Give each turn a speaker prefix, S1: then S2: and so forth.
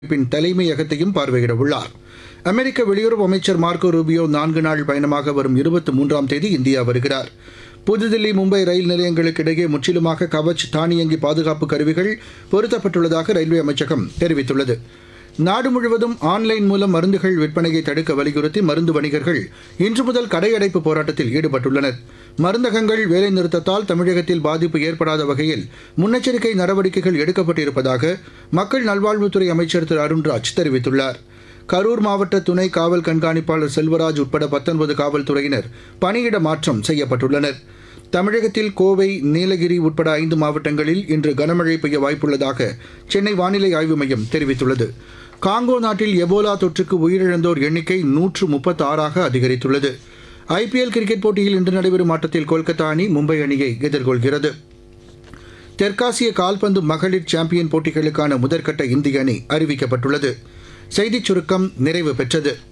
S1: பின் தலைமையகத்தையும் பார்வையிட உள்ளார் அமெரிக்க வெளியுறவு அமைச்சர் மார்க்கோ ரூபியோ நான்கு நாள் பயணமாக வரும் இருபத்தி மூன்றாம் தேதி இந்தியா வருகிறார் புதுதில்லி மும்பை ரயில் நிலையங்களுக்கு இடையே முற்றிலுமாக கவச் தானியங்கி பாதுகாப்பு கருவிகள் பொருத்தப்பட்டுள்ளதாக ரயில்வே அமைச்சகம் தெரிவித்துள்ளது நாடு முழுவதும் ஆன்லைன் மூலம் மருந்துகள் விற்பனையை தடுக்க வலியுறுத்தி மருந்து வணிகர்கள் இன்று முதல் கடையடைப்பு போராட்டத்தில் ஈடுபட்டுள்ளனர் மருந்தகங்கள் வேலைநிறுத்தத்தால் தமிழகத்தில் பாதிப்பு ஏற்படாத வகையில் முன்னெச்சரிக்கை நடவடிக்கைகள் எடுக்கப்பட்டிருப்பதாக மக்கள் நல்வாழ்வுத்துறை அமைச்சர் திரு அருண்ராஜ் தெரிவித்துள்ளார் கரூர் மாவட்ட துணை காவல் கண்காணிப்பாளர் செல்வராஜ் உட்பட பத்தொன்பது காவல்துறையினர் பணியிட மாற்றம் செய்யப்பட்டுள்ளனர் தமிழகத்தில் கோவை நீலகிரி உட்பட ஐந்து மாவட்டங்களில் இன்று கனமழை பெய்ய வாய்ப்புள்ளதாக சென்னை வானிலை ஆய்வு மையம் தெரிவித்துள்ளது காங்கோ நாட்டில் எபோலா தொற்றுக்கு உயிரிழந்தோர் எண்ணிக்கை நூற்று முப்பத்தி ஆறாக அதிகரித்துள்ளது ஐபிஎல் கிரிக்கெட் போட்டியில் இன்று நடைபெறும் ஆட்டத்தில் கொல்கத்தா அணி மும்பை அணியை எதிர்கொள்கிறது தெற்காசிய கால்பந்து மகளிர் சாம்பியன் போட்டிகளுக்கான முதற்கட்ட இந்திய அணி அறிவிக்கப்பட்டுள்ளது செய்திச் சுருக்கம் நிறைவு பெற்றது